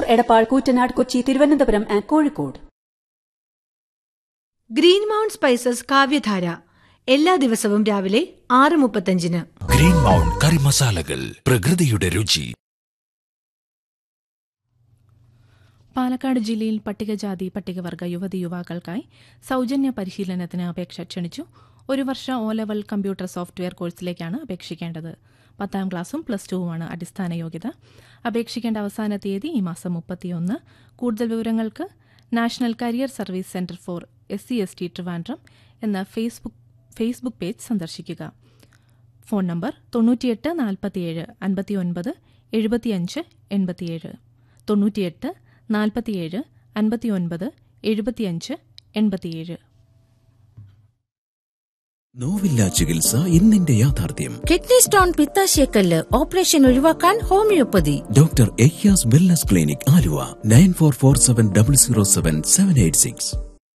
Edappal Koottanad Kochi Thiruvananthapuram and Kozhikode green mount spices Kavyadhara എല്ലാ ദിവസവും രാവിലെ ആറ് മുപ്പത്തഞ്ചിന് ഗ്രീൻ മൗണ്ട് കറി മസാലകൾ പ്രകൃതിയുടെ രുചി പാലക്കാട് ജില്ലയിൽ പട്ടികജാതി പട്ടികവർഗ യുവതി യുവാക്കൾക്കായി സൗജന്യ പരിശീലനത്തിന് അപേക്ഷ ക്ഷണിച്ചു ഒരു വർഷ ഒ ലെവൽ കമ്പ്യൂട്ടർ സോഫ്റ്റ്വെയർ കോഴ്സിലേക്കാണ് അപേക്ഷിക്കേണ്ടത് പത്താം ക്ലാസ്സും പ്ലസ് ടുവുമാണ് അടിസ്ഥാന യോഗ്യത അപേക്ഷിക്കേണ്ട അവസാന തീയതി ഈ മാസം മുപ്പത്തിയൊന്ന് കൂടുതൽ വിവരങ്ങൾക്ക് national career service centre for S C S T Trivandrum എന്ന ഫേസ്ബുക്ക് ഫേസ്ബുക്ക് പേജ് സന്ദർശിക്കുക ഫോൺ നമ്പർ തൊണ്ണൂറ്റിയെട്ട് നാൽപ്പത്തിയേഴ് അൻപത്തിയൊൻപത് എഴുപത്തിയഞ്ച് എൺപത്തിയേഴ് തൊണ്ണൂറ്റിയെട്ട് നാൽപ്പത്തിയേഴ് അൻപത്തിയൊൻപത് എഴുപത്തിയഞ്ച് എൺപത്തിയേഴ് നോവില്ല ചികിത്സ ഇന്നിന്റെ യാഥാർത്ഥ്യം കിഡ്നി സ്റ്റോൺ പിത്താശയക്കല്ല് ഓപ്പറേഷൻ ഒഴിവാക്കാൻ ഹോമിയോപ്പതി ഡോക്ടർ എയ്യാസ് wellness clinic Aluva nine four four seven double zero seven seven eight six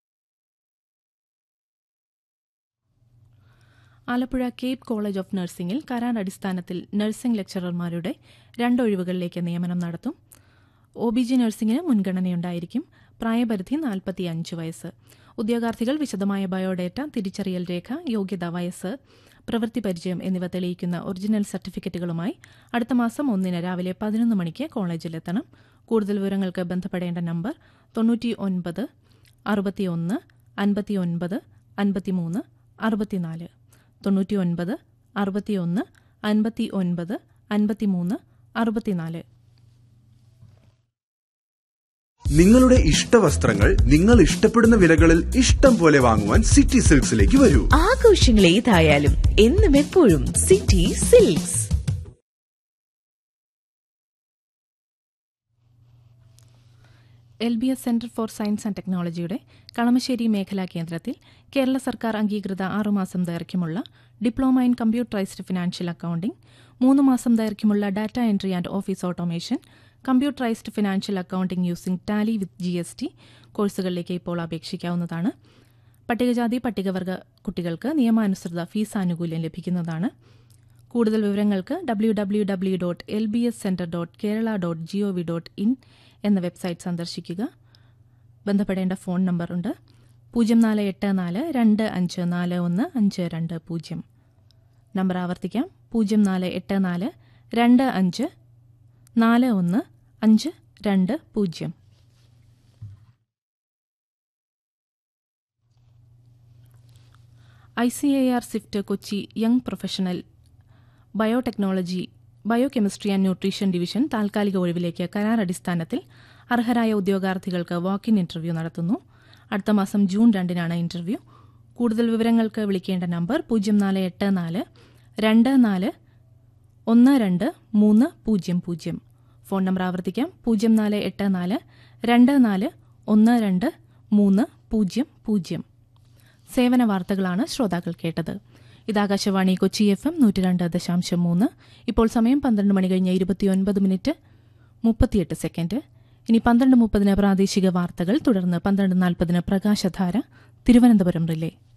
Alappuzha CAPE college of നഴ്സിംഗിൽ കരാർ അടിസ്ഥാനത്തിൽ നഴ്സിംഗ് ലെക്ചറർമാരുടെ രണ്ടൊഴിവുകളിലേക്ക് നിയമനം നടത്തും ഒ ബി ജി നഴ്സിംഗിന് മുൻഗണനയുണ്ടായിരിക്കും പ്രായപരിധി നാൽപ്പത്തിയഞ്ച് വയസ്സ് ഉദ്യോഗാർത്ഥികൾ വിശദമായ ബയോഡേറ്റ തിരിച്ചറിയൽ രേഖ യോഗ്യത വയസ്സ് പ്രവൃത്തി പരിചയം എന്നിവ തെളിയിക്കുന്ന ഒറിജിനൽ സർട്ടിഫിക്കറ്റുകളുമായി അടുത്ത മാസം ഒന്നിന് രാവിലെ പതിനൊന്ന് മണിക്ക് കോളേജിലെത്തണം കൂടുതൽ വിവരങ്ങൾക്ക് ബന്ധപ്പെടേണ്ട നമ്പർ തൊണ്ണൂറ്റി ഒൻപത് അറുപത്തിയൊന്ന് അൻപത്തിയൊൻപത് അൻപത്തിമൂന്ന് അറുപത്തിനാല് തൊണ്ണൂറ്റി ഒൻപത് അറുപത്തിയൊന്ന് അൻപത്തി ഒൻപത് അൻപത്തിമൂന്ന് അറുപത്തിനാല് നിങ്ങളുടെ ഇഷ്ട വസ്ത്രങ്ങൾ നിങ്ങൾ ഇഷ്ടപ്പെടുന്ന വിലകളിൽ ഇഷ്ടം പോലെ വാങ്ങുവാൻ സിറ്റി സിൽക്സിലേക്ക് വരൂ ആഘോഷങ്ങൾ ഏതായാലും എന്നും എപ്പോഴും city silks L B S centre for science and ടെക്നോളജിയുടെ കളമശ്ശേരി മേഖലാ കേന്ദ്രത്തിൽ കേരള സർക്കാർ അംഗീകൃത ആറുമാസം ദൈർഘ്യമുള്ള diploma in computerised financial accounting മൂന്ന് മാസം ദൈർഘ്യമുള്ള data entry and office automation computerised financial accounting using Tally with G S T കോഴ്സുകളിലേക്ക് ഇപ്പോൾ അപേക്ഷിക്കാവുന്നതാണ് പട്ടികജാതി പട്ടികവർഗ കുട്ടികൾക്ക് നിയമാനുസൃത ഫീസ് ആനുകൂല്യം ലഭിക്കുന്നതാണ് കൂടുതൽ വിവരങ്ങൾക്ക് W W W dot L B S centre dot Kerala dot G O V dot in എന്ന വെബ്സൈറ്റ് സന്ദർശിക്കുക ബന്ധപ്പെടേണ്ട ഫോൺ നമ്പറുണ്ട് പൂജ്യം നാല് എട്ട് നാല് രണ്ട് അഞ്ച് നാല് ഒന്ന് അഞ്ച് രണ്ട് പൂജ്യം നമ്പർ ആവർത്തിക്കാം പൂജ്യം നാല് എട്ട് നാല് രണ്ട് അഞ്ച് നാല് ഒന്ന് അഞ്ച് രണ്ട് പൂജ്യം I C A R CIFT Kochi young professional biotechnology biochemistry and nutrition division താൽക്കാലിക ഒഴിവിലേക്ക് കരാർ അടിസ്ഥാനത്തിൽ അർഹരായ ഉദ്യോഗാർത്ഥികൾക്ക് വാക്ക് ഇൻ ഇന്റർവ്യൂ നടത്തുന്നു അടുത്ത മാസം ജൂൺ രണ്ടിനാണ് ഇന്റർവ്യൂ കൂടുതൽ വിവരങ്ങൾക്ക് വിളിക്കേണ്ട നമ്പർ പൂജ്യം നാല് എട്ട് നാല് രണ്ട് നാല് ഒന്ന് രണ്ട് മൂന്ന് പൂജ്യം പൂജ്യം ഫോൺ നമ്പർ ആവർത്തിക്കാം പൂജ്യം നാല് എട്ട് നാല് രണ്ട് നാല് ഒന്ന് രണ്ട് മൂന്ന് പൂജ്യം പൂജ്യം സേവന വാർത്തകളാണ് ശ്രോതാക്കൾ കേട്ടത് ഇത് ആകാശവാണി കൊച്ചി എഫ് എം നൂറ്റി രണ്ട് ദശാംശം മൂന്ന് ഇപ്പോൾ സമയം പന്ത്രണ്ട് മണി കഴിഞ്ഞ് ഇരുപത്തിയൊൻപത് മിനിറ്റ് മുപ്പത്തിയെട്ട് സെക്കൻഡ് ഇനി പന്ത്രണ്ട് മുപ്പതിന് പ്രാദേശിക വാർത്തകൾ തുടർന്ന് പന്ത്രണ്ട് നാൽപ്പതിന് പ്രകാശധാര തിരുവനന്തപുരം റിലേ